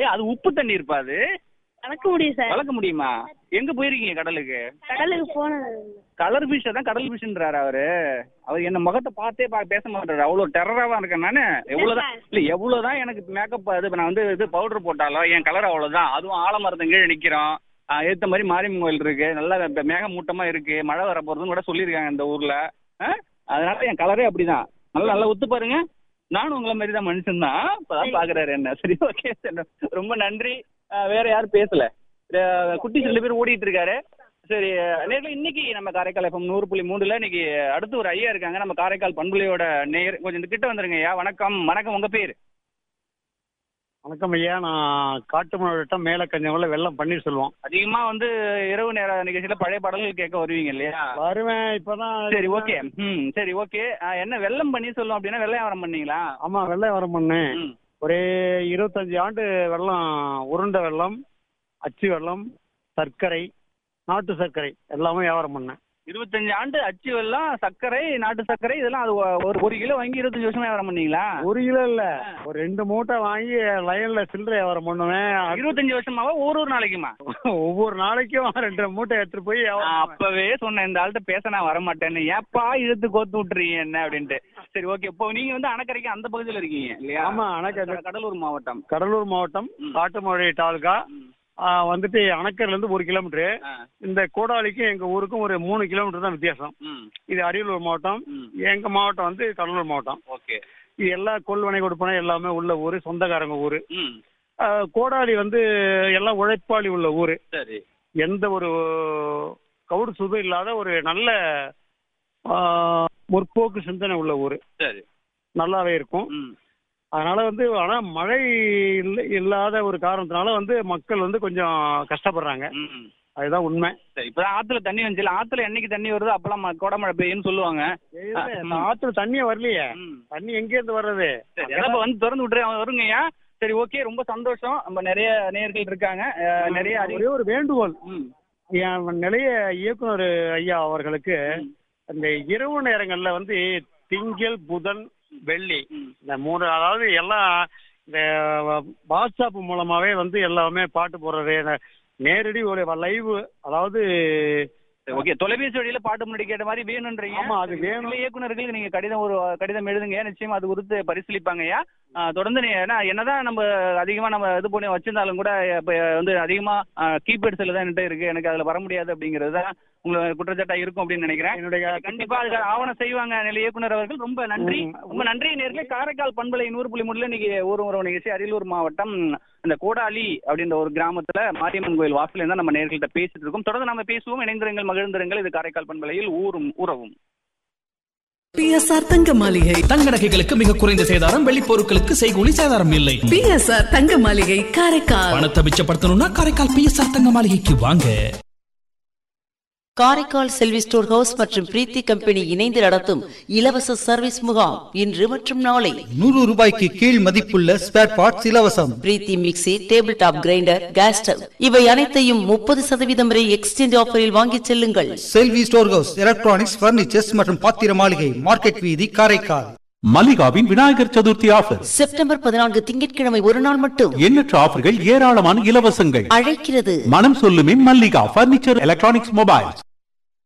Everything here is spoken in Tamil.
ஏ அது உப்பு தண்ணி இருப்பா அது கலக்க முடியும் சார் கலக்க முடியுமா எங்க போயிருக்கீங்க கடலுக்கு கடலுக்கு போனது கலர் ஃபிஷ் தான் கடல் ஃபிஷ்ன்றாரு அவரு அவர் என்ன முகத்தை பார்த்தே பா பேச மாட்டாரு அவ்வளவு டெரராவா இருக்கேன் நானு எவ்வளவுதான் இல்ல எவ்வளவுதான் எனக்கு மேக்கப் அது இப்ப நான் வந்து இது பவுடர் போட்டாலும் என் கலர் அவ்வளவுதான் அதுவும் ஆலமரத்து கீழே நிக்கிறோம் ஆ, ஏத்த மாதிரி மாரியம்மன் கோயில் இருக்கு நல்லா இப்ப மேகமூட்டமா இருக்கு மழை வர போறதுன்னு கூட சொல்லியிருக்காங்க இந்த ஊர்ல ஆ? அதனால என் கலரே அப்படிதான் நல்லா நல்லா ஒத்து பாருங்க நானும் உங்களை மாதிரி தான் மனுஷன் தான் இப்பதான் பாக்குறாரு என்ன சரி ஓகே ரொம்ப நன்றி ஆ, வேற யாரும் பேசல அஹ் குட்டி ரெண்டு பேர் ஓடிட்டு இருக்காரு சரி நேரில் இன்னைக்கு நம்ம காரைக்கால் எஃப்எம் நூறு புள்ளி மூணுல இன்னைக்கு அடுத்து ஒரு ஐயா இருக்காங்க நம்ம காரைக்கால் பண்புலையோட நேர் கொஞ்சம் இந்த கிட்ட வந்துருங்க ஐயா வணக்கம் வணக்கம் உங்க பேர் வணக்கம் ஐயா நான் காட்டு மாவட்டம் மேலக்கஞ்சவங்கள வெள்ளம் பன்னீர் செல்வம் அதிகமா வந்து இரவு நேர நிகழ்ச்சியில பழைய பாடல்கள் கேட்க வருவீங்க இல்லையா வருவேன் இப்பதான் சரி ஓகே ம் சரி ஓகே என்ன வெள்ளம் பண்ணி சொல்லும் அப்படின்னா வெள்ளை வியாபாரம் பண்ணீங்களா ஆமா வெள்ளம் வரம் பண்ணேன் ம் ஒரு இருபத்தஞ்சு ஆண்டு வெள்ளம் உருண்டை வெள்ளம் அச்சு வெள்ளம் சர்க்கரை நாட்டு சர்க்கரை எல்லாமே வியாபாரம் பண்ணேன் இருபத்தஞ்சு ஆண்டு அச்சு வெல்லம் சர்க்கரை நாட்டு சர்க்கரை இதெல்லாம் அது ஒ- ஒரு ஒரு கிலோ வாங்கி இருபத்தஞ்சு வருஷமா வியாபாரம் பண்ணீங்களா ஒரு கிலோ இல்ல ஒரு ரெண்டு மூட்டை வாங்கி லைன்ல சில்லறை வியாபாரம் பண்ணுவேன் அது இருபத்தஞ்சு வருஷமாவா ஒரு ஒரு நாளைக்குமா ஒவ்வொரு நாளைக்கும் ரெண்டு மூட்டை எடுத்துட்டு போய் வியாபாரம் நான் பண்ணுவேன். அப்பவே சொன்னேன் இந்த ஆள்கிட்ட பேச நான் வர மாட்டேன்னு ஏப்பா இழுத்து கோத்து விட்டுறீங்க என்ன அப்படின்ட்டு சரி ஓகே இப்போ நீங்க வந்து அணைக்கரைக்கு அந்த பகுதியில் இருக்கீங்க இல்லையா ஆமா அணைக்கரை கடலூர் மாவட்டம் கடலூர் மாவட்டம் ம். காட்டுமழை தாலுகா ம். ஆ, வந்துட்டு அணைக்கர்ல இருந்து ஒரு கிலோமீட்டர் ஆ, இந்த கோடாலிக்கும் எங்க ஊருக்கும் ஒரு மூணு கிலோமீட்டர் தான் வித்தியாசம் ம், இது அரியலூர் மாவட்டம் ம். எங்க மாவட்டம் வந்து கடலூர் மாவட்டம் ஓகே இது எல்லா கொள்வனை கொடுப்பனை எல்லாமே உள்ள ஊரு சொந்தக்காரங்க ஊரு ம் ஆஹ் கோடாலி வந்து எல்லாம் உழைப்பாளி உள்ள ஊரு சரி எந்த ஒரு கவுடு சுதம் இல்லாத ஒரு நல்ல ஆஹ், முற்போக்கு சிந்தனை உள்ள ஊரு சரி நல்லாவே இருக்கும் ம் அதனால வந்து ஆனா மழை இல்ல- இல்லாத ஒரு காரணத்தினால வந்து மக்கள் வந்து கொஞ்சம் கஷ்டப்படுறாங்க ம் அதுதான் உண்மை சரி இப்பதான் ஆத்துல தண்ணி வந்துச்சு ஆத்துல என்னைக்கு தண்ணி வருதோ அப்பெல்லாம் ம- கோடை மழை பெய்யும்னு சொல்லுவாங்க இல்ல, ம். இந்த ஆத்துல தண்ணியே வரலையே ம் தண்ணி எங்க இருந்து வர்றது சரி அதான் இப்ப வந்து திறந்து விட்டுறேன் அவன் வருங்கய்யா சரி ஓகே ரொம்ப சந்தோஷம் நம்ம நிறைய நேயர்கள் இருக்காங்க அஹ், நிறைய அறிவு ஒரே ஒரு வேண்டுகோள் ம் என் நிலைய இயக்குனர் ஐயா அவர்களுக்கு ம். இந்த இரவு நேரங்கள்ல வந்து திங்கள் புதன் வெள்ளி ம் இந்த மூணு அதாவது எல்லாம் இந்த வாட்ஸ்அப் மூலமாவே வந்து எல்லாமே பாட்டு போடுறது இந்த நேரடி ஒரு லைவ் அதாவது சரி, ஓகே தொலைபேசி வழியில பாட்டு முன்னாடி கேட்ட மாதிரி வேணும்ன்றீங்க ஆமா, அது வேணும். இல்ல, இயக்குனர்களுக்கு நீங்க கடிதம் ஒரு கடிதம் எழுதுங்க நிச்சயமா அது குறித்து பரிசீலிப்பாங்கய்யா ஆ, தொடர்ந்து நீ ஏன்னா என்னதான் நம்ம அதிகமா நம்ம இது பண்ணி வச்சிருந்தாலும் கூட இப்ப வந்து அதிகமா கீபேட்ஸ்ல தான் என்கிட்ட இருக்கு எனக்கு அதுல வர முடியாது அப்படிங்கிறது தான் உங்களுக்கு குற்றச்சாட்டா இருக்கும் அப்படின்னு நினைக்கிறேன் என்னுடைய கண்டிப்பா அதுக்கு ஆவணம் செய்வாங்க நிலை இயக்குனர் அவர்கள் ரொம்ப நன்றி ம். ரொம்ப நன்றி நேர்களே காரைக்கால் பண்பலை நூறு புள்ளி மூணுல இன்னைக்கு ஒரு உறவு நிகழ்ச்சி அரியலூர் மாவட்டம் இந்த கோடாலி அப்படின்ற ஒரு கிராமத்துல மாரியம்மன் கோயில் வாசல்ல இருந்தா நம்ம நேர்கள்ட்ட பேசிட்டு இருக்கோம் தொடர்ந்து நம்ம பேசுவோம் இணைந்திருங்கள் மகிழ்ந்திருங்கள் இது காரைக்கால் பண்பலையில் ஊரும் உறவும் பிஎஸ்ஆர் தங்க மாளிகை தங்க நகைகளுக்கு மிக குறைந்த சேதாரம் வெள்ளி பொருட்களுக்கு செய்கூலி சேதாரம் இல்லை பிஎஸ்ஆர் தங்க மாளிகை காரைக்கால் பணத்தை மிச்சப்படுத்தணும்னா காரைக்கால் பிஎஸ்ஆர் தங்க மாளிகைக்கு வாங்க காரைக்கால் செல்வி ஸ்டோர் ஹவுஸ் மற்றும் பிரீத்தி கம்பெனி இணைந்து நடத்தும் இலவச சர்வீஸ் முகாம் இன்று மற்றும் நாளை நூறு ரூபாய்க்கு கீழ் மதிப்புள்ள ஸ்பேர் பார்ட்ஸ் இலவசம் Preethi mixie table top grinder gas stove இவை அனைத்தையும் முப்பது சதவீதம் வரை எக்ஸ்சேஞ்ச் ஆஃபரில் வாங்கிச் செல்லுங்கள் Selvi store house electronics furnitures மற்றும் பாத்திர மாளிகை மார்க்கெட் வீதி காரைக்கால் மல்லிகாவின் விநாயகர் சதுர்த்தி ஆஃபர் செப்டம்பர் பதினான்கு திங்கட்கிழமை ஒரு நாள் மட்டும் எண்ணற்ற ஆஃபர்கள் ஏராளமான இலவசங்கள் அழைக்கிறது மனம் சொல்லுமே மல்லிகா பர்னிச்சர் எலக்ட்ரானிக்ஸ் மொபைல்ஸ்